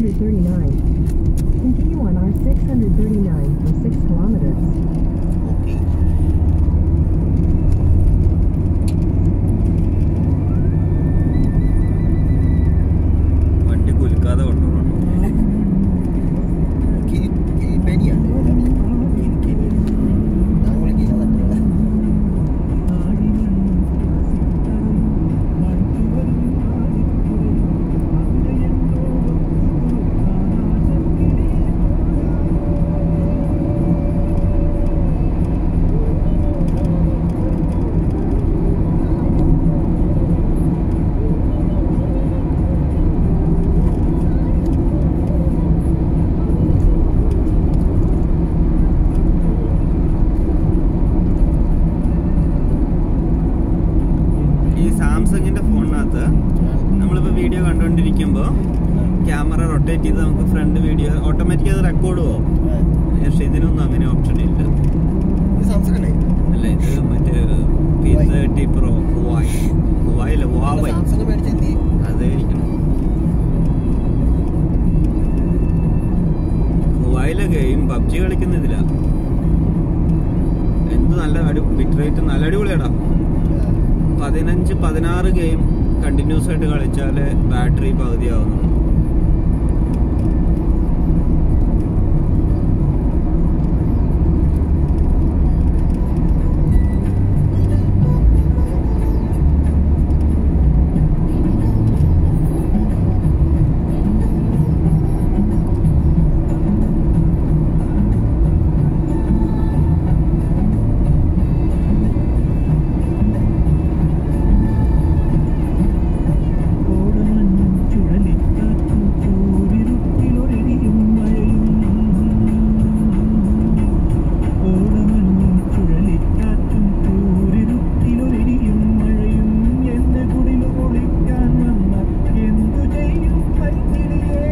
639. Continue on R639 for 6 kilometers. Okay വണ്ടി കുലുക്കാതെ കൊണ്ടുപോകണം കിരി കിരിപ്പേനിയാണ് കിരിക്കേനി ഞങ്ങൾ കിരി തന്നെയാണ് ഈ സാംസങ്ങിന്റെ ഫോണിനകത്ത് നമ്മളിപ്പോ വീഡിയോ കണ്ടുകൊണ്ടിരിക്കുമ്പോ ക്യാമറ റൊട്ടേറ്റ് ചെയ്ത് നമുക്ക് ഫ്രണ്ട് വീഡിയോ ഓട്ടോമാറ്റിക് അത് റെക്കോർഡ് പോകും പക്ഷെ ഇതിനൊന്നും അങ്ങനെ ഓപ്ഷൻ ഇല്ല ഇത് സാംസങ് അല്ലേ അല്ല ഇത് മറ്റേ P thirty pro Huawei Huawei അല്ല ഹുവാവൈ സാംസങ് മേടിച്ച എന്ത് ചെയ്യും? അതായിരിക്കണം ഹുവായിലെ ഗെയിം പബ്ജി കളിക്കുന്ന ഇതിലാ എന്ത് നല്ല അടി ബിറ്റ് റേറ്റ് നല്ല അടിപൊളിയാടാ പതിനഞ്ച് പതിനാറ് ഗെയിം കണ്ടിന്യൂസ് ആയിട്ട് കളിച്ചാലേ ബാറ്ററി പകുതിയാവുന്നു ഓടമഞ്ഞും ചുഴലിക്കാറ്റും കൂരിരുട്ടിലൊരെരിയും മഴയും ഓടമഞ്ഞും ചുഴലിക്കാറ്റും കൂരിരുട്ടിലൊരെരിയും മഴയും എന്റെ കുടിലു പൊളിക്കാൻ വന്ന എന്തു ചെയ്യും കൈത്തിരിയേ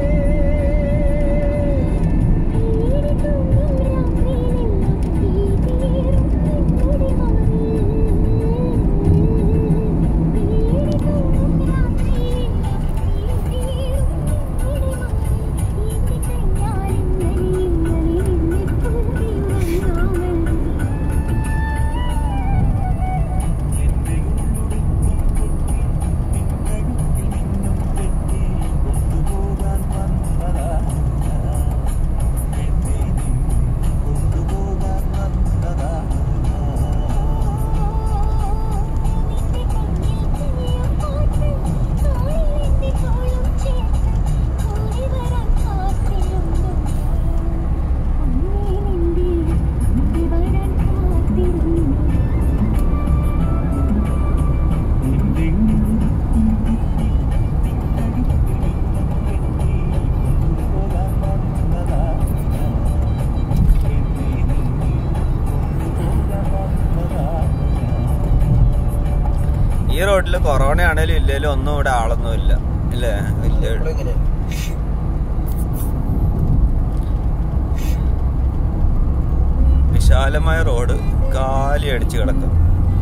കൊണ്ടുപോകാൻ വന്നതാ കൊണ്ടുപോകാൻ വന്നതാ ഈ റോഡിൽ കൊറോണ ആണേലും ഇല്ലേലും ഒന്നും ഇവിടെ ആളൊന്നും ഇല്ല ഇല്ലേ വലിയ ഇവിടെ എങ്ങനെ വിശാലമായ റോഡ് കാലി അടിച്ച് കിടക്കും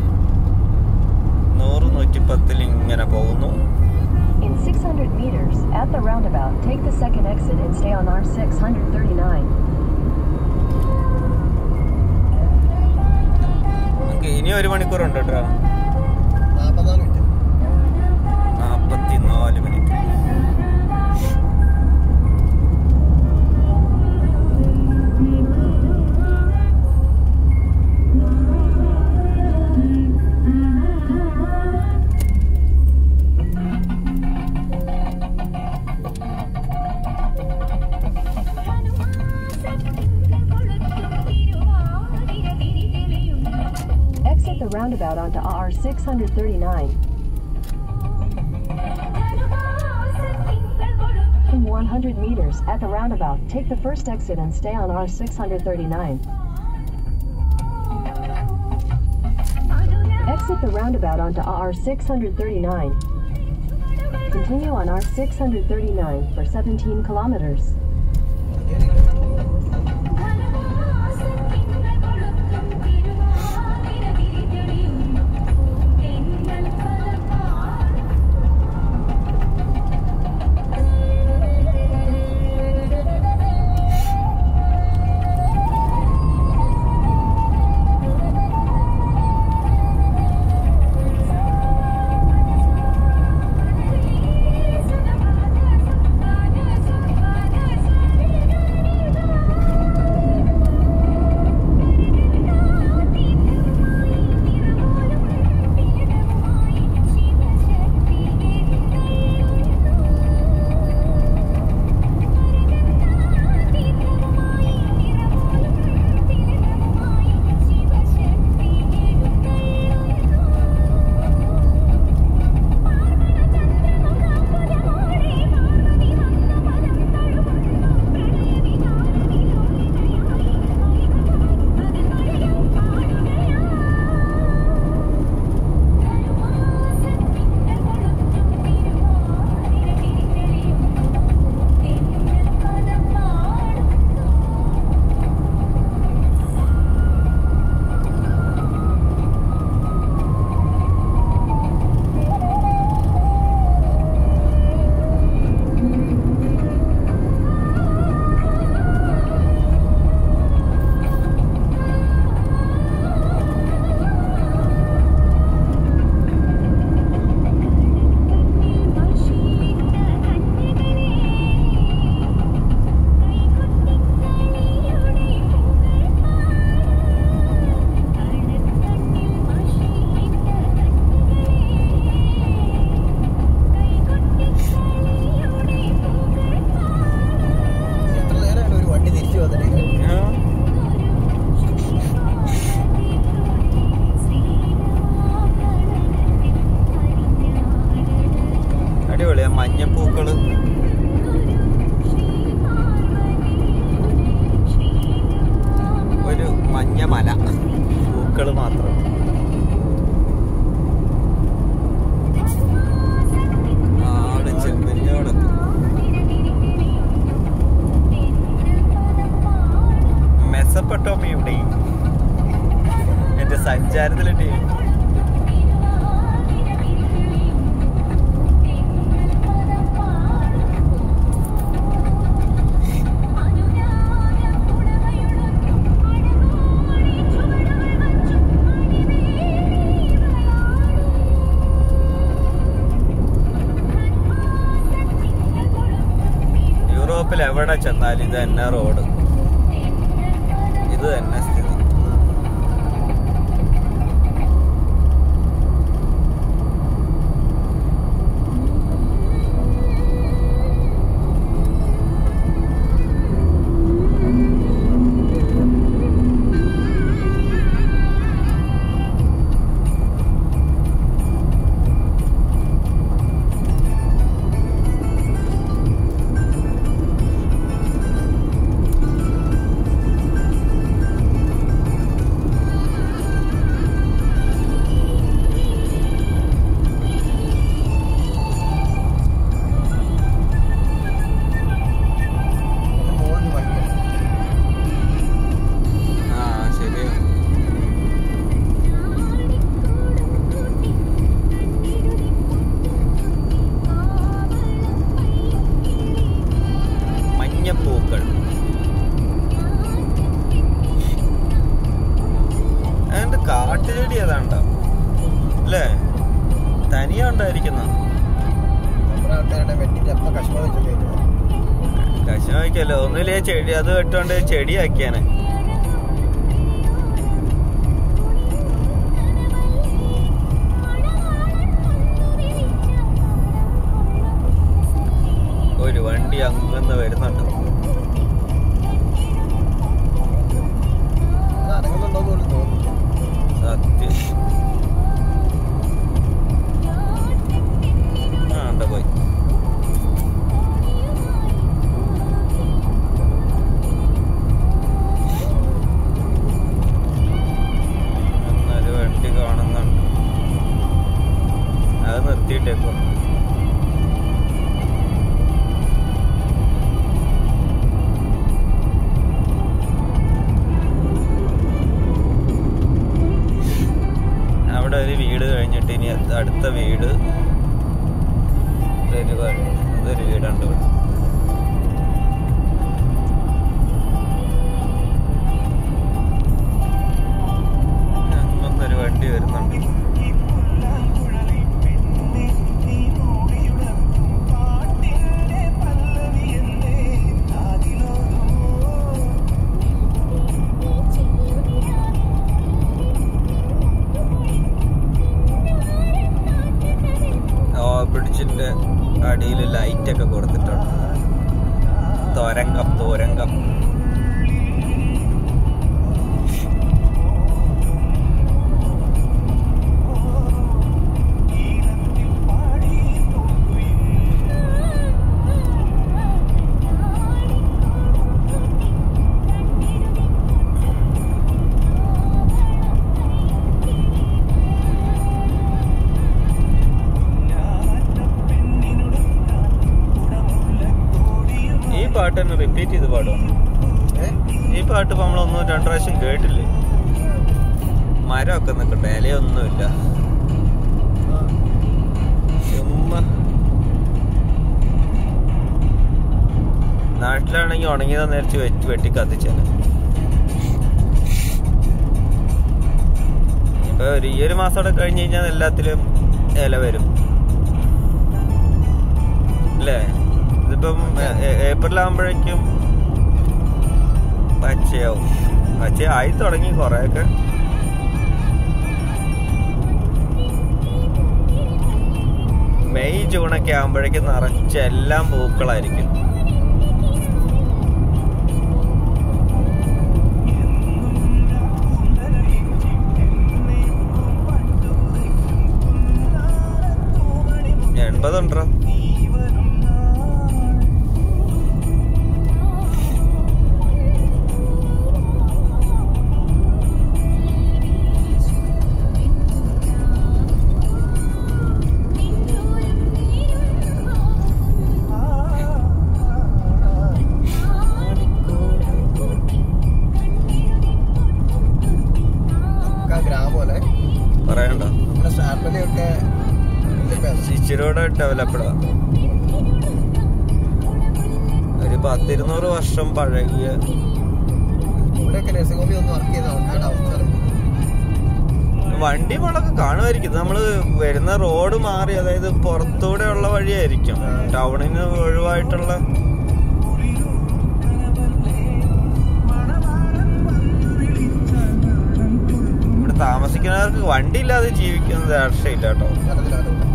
നൂറ് നൂറ്റിപ്പത്തിൽ ഇങ്ങനെ പോകുന്നു In 600 meters, at the roundabout, take the second exit and stay on R639. നമുക്ക് ഇനി ഒരു മണിക്കൂറുണ്ട് കേട്ടോ നാൽപ്പത്തിനാല് മിനിറ്റ് നാപ്പത്തിനാല് minute Exit the roundabout onto R639. In 100 meters, at the roundabout, take the first exit and stay on R639. Exit the roundabout onto R639. Continue on R639 for 17 kilometers. Thiruvathira ഇപ്പൊ Tommy ഇവിടെ എന്റെ സഞ്ചാരത്തിലെ team യൂറോപ്പിൽ എവിടെ ചെന്നാലും ഇത് തന്നെ road ഇത് തന്നെ സ്ഥിതി മോളിൽ വണ്ടിയാണ് ആ ശരിയാ മഞ്ഞപ്പൂക്കൾ അതിന്റെ കാട്ടുചെടി ഏതാണ്ടോ അല്ലേ തനിയാ ഉണ്ടായിരിക്കുന്ന നമ്മുടെ ആൾക്കാരുടെ വെട്ടിട്ട് അപ്പൊ കശ്മീർ വെച്ചിട്ടുണ്ട് കശമായിക്കല്ലോ ഒന്നുമില്ലേ ചെടി അത് വെട്ടോണ്ട് ചെടിയാക്കിയാനെ ഒരു വണ്ടി അങ്ങന്ന് വരുന്നുണ്ട് അത് അടങ്ങുന്നുണ്ടോ പോലും തോന്നുന്നു സത്യം ആ ഉണ്ട് പോയി എന്നൊരു വണ്ടി കാണുന്നുണ്ട് അത് നിർത്തിയിട്ടേക്കോ അവിടെ ഒരു വീട് കഴിഞ്ഞിട്ട് ഇനി അടുത്ത വീട് ഇതൊരു വഴി. ഇതൊരു വീടുണ്ട് ഇവിടെ അങ്ങനൊരു വണ്ടി വരുന്നുണ്ട് ഓ പിടിച്ചിന്റെ അടിയിൽ ലൈറ്റ് ഒക്കെ കൊടുത്തിട്ടുണ്ട് തോരങ്കം തോരങ്കം ഈ പാട്ട് തന്നെ റിപ്പീറ്റ് ചെയ്ത് പാടും ഏഹ് ഈ പാട്ട് ഇപ്പൊ നമ്മളൊന്നും രണ്ടു പ്രാവശ്യം കേട്ടില്ലേ മരമൊക്കെ നിൽക്കട്ടെ ഇലയൊന്നുമില്ല ചുമ്മാ നാട്ടിലാണെങ്കിൽ ഉണങ്ങിയതാ നേരത്തെ വെച്ച് വെട്ടി കത്തിച്ചാല് ഇപ്പൊ ഒരു ഈ ഒരു മാസത്തോടെ കഴിഞ്ഞ് കഴിഞ്ഞാൽ എല്ലാത്തിലും ഇല വരും അല്ലേ ഇതിപ്പം ഏ- ഏ- ഏപ്രിൽ ആകുമ്പോഴേക്കും പച്ചയാവും പച്ച ആയി തുടങ്ങി കുറെയൊക്കെ മെയ് ജൂണൊക്കെ ആകുമ്പോഴേക്കും നിറച്ച് എല്ലാം പൂക്കളായിരിക്കും എൺപതുണ്ടോ ഡെവലപ്ഡാ ഒരു പത്തിരുന്നൂറ് വർഷം പഴകിയ ഇവിടെയൊക്കെ നഴ്സിംഗ് ഹോമിൽ ഒന്ന് വർക്ക് ചെയ്ത ആൾക്കാരുടെ അവസ്ഥ അറിയാം. വണ്ടി മുളക് കാണുമായിരിക്കും നമ്മള് വരുന്ന റോഡ് മാറി അതായത് പുറത്തൂടെ ഉള്ള വഴിയായിരിക്കും ടൗണിന് ഒഴിവായിട്ടുള്ള ഇവിടെ താമസിക്കുന്നവർക്ക് വണ്ടി ഇല്ലാതെ ജീവിക്കുന്നത് രക്ഷയില്ല കേട്ടോ തരത്തിലാണ് ഇവിടെ.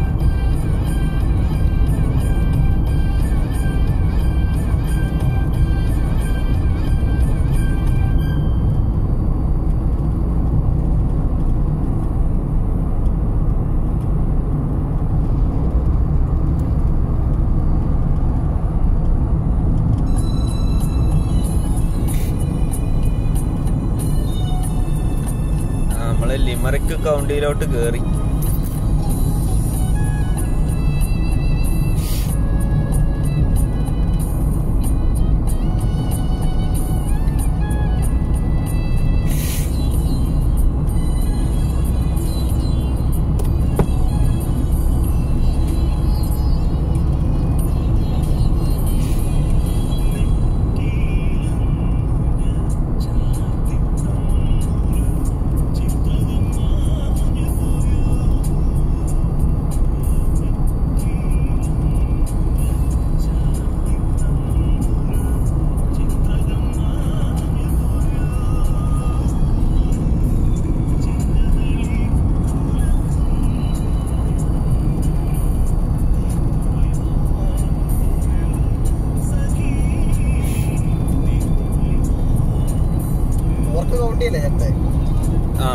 നമ്മള് ലിമറിക്ക് കൗണ്ടിയിലോട്ട് കേറി ഓർക്ക് കൗണ്ടിയല്ലേ ചേട്ടേ ആ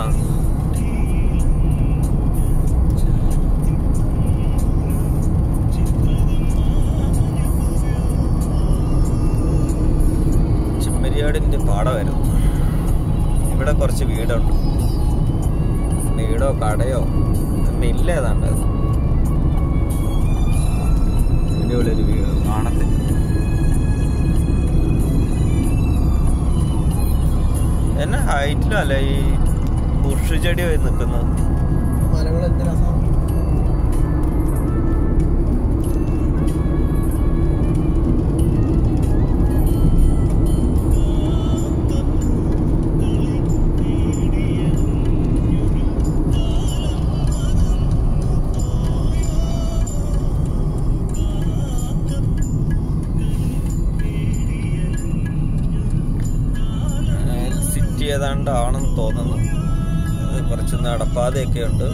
ചെമ്മരിയാടിന്റെ പാടമായിരുന്നു ഇവിടെ കുറച്ച് വീടുണ്ട് വീടോ കടയോ മില്ല ഏതാണ്ട് അടിപൊളി ഒരു വീട് കാണത്തില്ല എന്നെ ഹൈറ്റിലും അല്ല ഈ ബുഷ് ചെടി പോയി നിൽക്കുന്നത് മരങ്ങൾ എന്ത് രസമാണ് സിറ്റി ഏതാണ്ട് ആണെന്ന് തോന്നുന്നു അത് കുറച്ച് നടപ്പാതയൊക്കെ ഉണ്ട്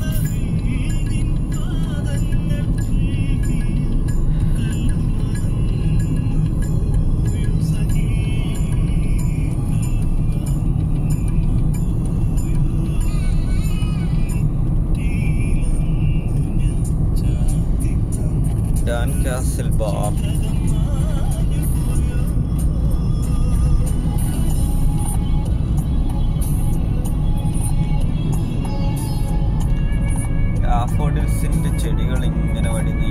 ഡാൻ കാസിൽ ബാർ ഡാഫോഡിൽസിന്റെ ചെടികൾ ഇങ്ങനെ വഴി നീ